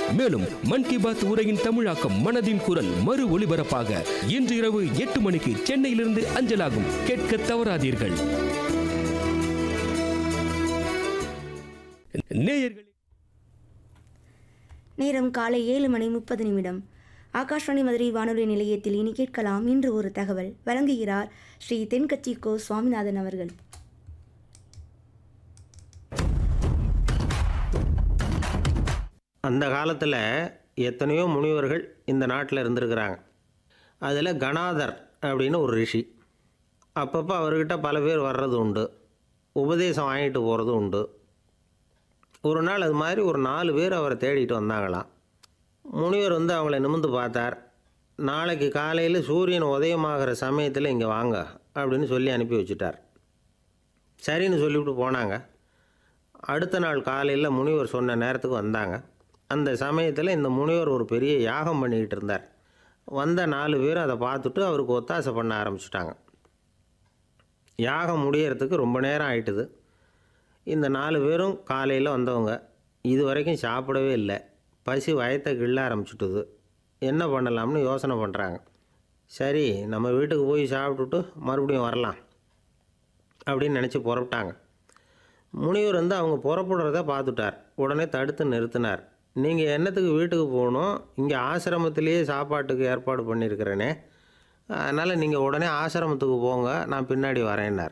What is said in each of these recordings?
மேலும் மன் கி பாத் உரையின் தமிழாக்கம் மனதின் குரல் மறு ஒளிபரப்பாக இன்று இரவு எட்டு மணிக்கு சென்னையிலிருந்து அஞ்சலாகும் கேட்க தவறாதீர்கள் நேயர்களே நேரம் காலை ஏழு மணி முப்பது நிமிடம் ஆகாஷ்வாணி மதுரை வானொலி நிலையத்தில் இனி கேட்கலாம் இன்று ஒரு தகவல் வழங்குகிறார் ஸ்ரீ தென்கட்சி கோ சுவாமிநாதன் அவர்கள் அந்த காலத்தில் எத்தனையோ முனிவர்கள் இந்த நாட்டில் இருந்திருக்கிறாங்க அதில் கணாதர் அப்படின்னு ஒரு ரிஷி அப்பப்போ அவர்கிட்ட பல பேர் வர்றது உண்டு உபதேசம் வாங்கிட்டு போகிறது உண்டு ஒரு நாள் அது மாதிரி ஒரு நாலு பேர் அவரை தேடிட்டு வந்தாங்களாம் முனிவர் வந்து அவங்கள நிமிர்ந்து பார்த்தார் நாளைக்கு காலையில் சூரியன் உதயமாகிற சமயத்தில் இங்கே வாங்க அப்படின்னு சொல்லி அனுப்பி வச்சுட்டார் சரின்னு சொல்லிவிட்டு போனாங்க அடுத்த நாள் காலையில் முனிவர் சொன்ன நேரத்துக்கு வந்தாங்க அந்த சமயத்தில் இந்த முனிவர் ஒரு பெரிய யாகம் பண்ணிக்கிட்டு இருந்தார் வந்த நாலு பேர் அதை பார்த்துட்டு அவருக்கு ஒத்தாசை பண்ண ஆரம்பிச்சிட்டாங்க யாகம் முடியறதுக்கு ரொம்ப நேரம் ஆயிட்டுது இந்த நாலு பேரும் காலையில் வந்தவங்க இது வரைக்கும் சாப்பிடவே இல்லை பசி வயத்தை கிள்ள ஆரம்பிச்சுட்டுது என்ன பண்ணலாம்னு யோசனை பண்ணுறாங்க சரி நம்ம வீட்டுக்கு போய் சாப்பிட்டுட்டு மறுபடியும் வரலாம் அப்படின்னு நினச்சி புறப்பட்டாங்க முனிவர் வந்து அவங்க புறப்படுறத பார்த்துட்டார் உடனே தடுத்து நிறுத்தினார் நீங்கள் என்னத்துக்கு வீட்டுக்கு போகணும் இங்கே ஆசிரமத்திலேயே சாப்பாட்டுக்கு ஏற்பாடு பண்ணியிருக்கிறேனே அதனால் நீங்கள் உடனே ஆசிரமத்துக்கு போங்க நான் பின்னாடி வரேன்னார்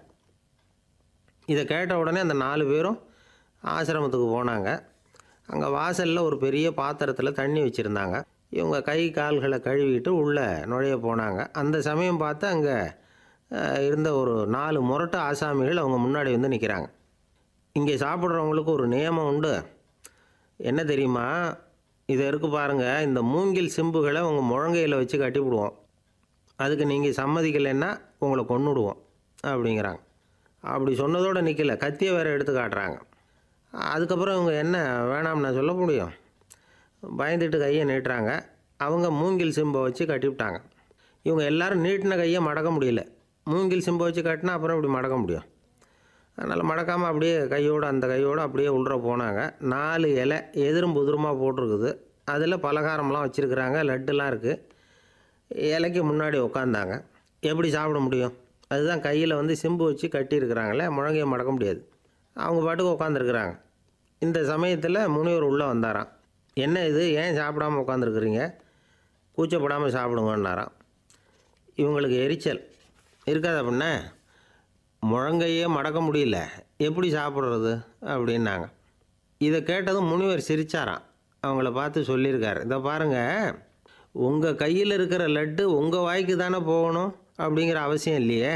இதை கேட்ட உடனே அந்த நாலு பேரும் ஆசிரமத்துக்கு போனாங்க அங்கே வாசலில் ஒரு பெரிய பாத்திரத்தில் தண்ணி வச்சுருந்தாங்க இவங்க கை கால்களை கழுவிட்டு உள்ளே நுழைய போனாங்க அந்த சமயம் பார்த்து அங்கே இருந்த ஒரு நாலு முரட்டு ஆசாமிகள் அவங்க முன்னாடி வந்து நிற்கிறாங்க இங்கே சாப்பிட்றவங்களுக்கு ஒரு நியமம் உண்டு என்ன தெரியுமா இதை இருக்கு பாருங்கள் இந்த மூங்கில் சிம்புகளை உங்கள் முழங்கையில் வச்சு கட்டிவிடுவோம் அதுக்கு நீங்கள் சம்மதிக்கலைன்னா உங்களை கொன்னுடுவோம் அப்படிங்கிறாங்க அப்படி சொன்னதோடு நிற்கல கத்தியை வேறு எடுத்து காட்டுறாங்க அதுக்கப்புறம் இவங்க என்ன வேணாம் நான் சொல்ல முடியும் பயந்துட்டு கையை நீட்டுறாங்க அவங்க மூங்கில் சிம்பை வச்சு கட்டிவிட்டாங்க இவங்க எல்லாரும் நீட்டின கையை மடக்க முடியல மூங்கில் சிம்பை வச்சு கட்டினா அப்புறம் இப்படி மடக்க முடியும் அதனால் மடக்காமல் அப்படியே கையோடு அந்த கையோடு அப்படியே உள்ள போனாங்க நாலு இலை எதிரும் புதிருமாக போட்டிருக்குது அதில் பலகாரம்லாம் வச்சுருக்குறாங்க லட்டுலாம் இருக்குது இலைக்கு முன்னாடி உட்காந்தாங்க எப்படி சாப்பிட முடியும் அதுதான் கையில் வந்து சிம்பு வச்சு கட்டியிருக்கிறாங்களே முழங்கையை மடக்க முடியாது அவங்க பாட்டுக்கு உட்காந்துருக்குறாங்க இந்த சமயத்தில் முனிவர் உள்ளே வந்தாராம் என்ன இது ஏன் சாப்பிடாம உட்காந்துருக்குறீங்க கூச்சப்படாமல் சாப்பிடுங்கன்னாராம் இவங்களுக்கு எரிச்சல் இருக்காது அப்படின்னா முழங்கையே மடக்க முடியல எப்படி சாப்பிட்றது அப்படின்னாங்க இதை கேட்டதும் முனிவர் சிரிச்சாராம் அவங்கள பார்த்து சொல்லியிருக்காரு இதை பாருங்கள் உங்கள் கையில் இருக்கிற லட்டு உங்கள் வாய்க்கு தானே போகணும் அப்படிங்கிற அவசியம் இல்லையே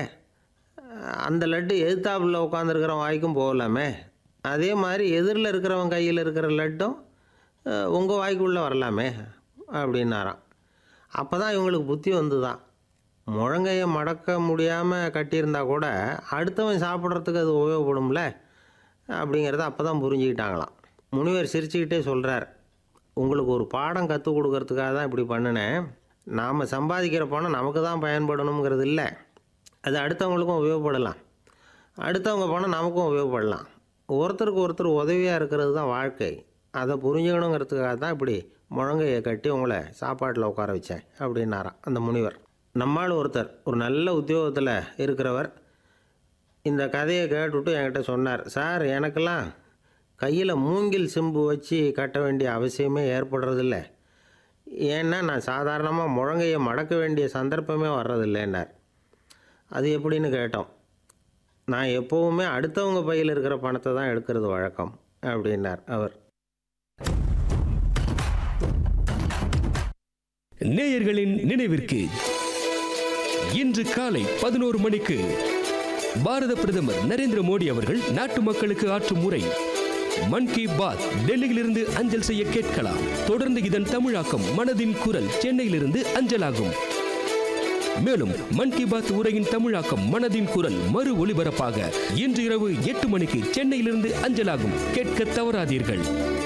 அந்த லட்டு எதிர்த்தாப்புல உட்காந்துருக்கிற வாய்க்கும் போகலாமே அதே மாதிரி எதிரில் இருக்கிறவன் கையில் இருக்கிற லட்டும் உங்கள் வாய்க்குள்ளே வரலாமே அப்படின்னாராம் அப்போ தான் இவங்களுக்கு புத்தி வந்து தான் முழங்கையை மடக்க முடியாமல் கட்டியிருந்தா கூட அடுத்தவன் சாப்பிட்றதுக்கு அது உபயோகப்படும்ல அப்படிங்கிறத அப்போ தான் புரிஞ்சுக்கிட்டாங்களாம் முனிவர் சிரிச்சுக்கிட்டே சொல்கிறார் உங்களுக்கு ஒரு பாடம் கற்றுக் கொடுக்கறதுக்காக தான் இப்படி பண்ணினேன் நாம் சம்பாதிக்கிற பணம் நமக்கு தான் பயன்படணுங்கிறது இல்லை அது அடுத்தவங்களுக்கும் உபயோகப்படலாம் அடுத்தவங்க பணம் நமக்கும் உபயோகப்படலாம் ஒருத்தருக்கு ஒருத்தர் உதவியாக இருக்கிறது தான் வாழ்க்கை அதை புரிஞ்சுக்கணுங்கிறதுக்காக தான் இப்படி முழங்கையை கட்டி உங்களை சாப்பாட்டில் உட்கார வச்சேன் அப்படின்னாராம் அந்த முனிவர் நம்மால் ஒருத்தர் ஒரு நல்ல உத்தியோகத்தில் இருக்கிறவர் இந்த கதையை கேட்டுவிட்டு என்கிட்ட சொன்னார் சார் எனக்கெல்லாம் கையில் மூங்கில் சிம்பு வச்சு கட்ட வேண்டிய அவசியமே ஏற்படுறதில்ல ஏன்னா நான் சாதாரணமாக முழங்கையை மடக்க வேண்டிய சந்தர்ப்பமே வர்றதில்லைன்னார் அது எப்படின்னு கேட்டோம் நான் எப்போவுமே அடுத்தவங்க பையில் இருக்கிற பணத்தை தான் எடுக்கிறது வழக்கம் அப்படின்னார் அவர் நேயர்களின் நினைவிற்கு இன்று காலை பதினோரு மணிக்கு பாரத பிரதமர் நரேந்திர மோடி அவர்கள் நாட்டு மக்களுக்கு ஆற்றும் உரை மன் கி பாத் டெல்லியிலிருந்து அஞ்சல் செய்ய கேட்கலாம் தொடர்ந்து இதன் தமிழாக்கம் மனதின் குரல் சென்னையிலிருந்து அஞ்சலாகும் மேலும் மன் கி பாத் உரையின் தமிழாக்கம் மனதின் குரல் மறு ஒளிபரப்பாக இன்று இரவு எட்டு மணிக்கு சென்னையிலிருந்து அஞ்சலாகும் கேட்க தவறாதீர்கள்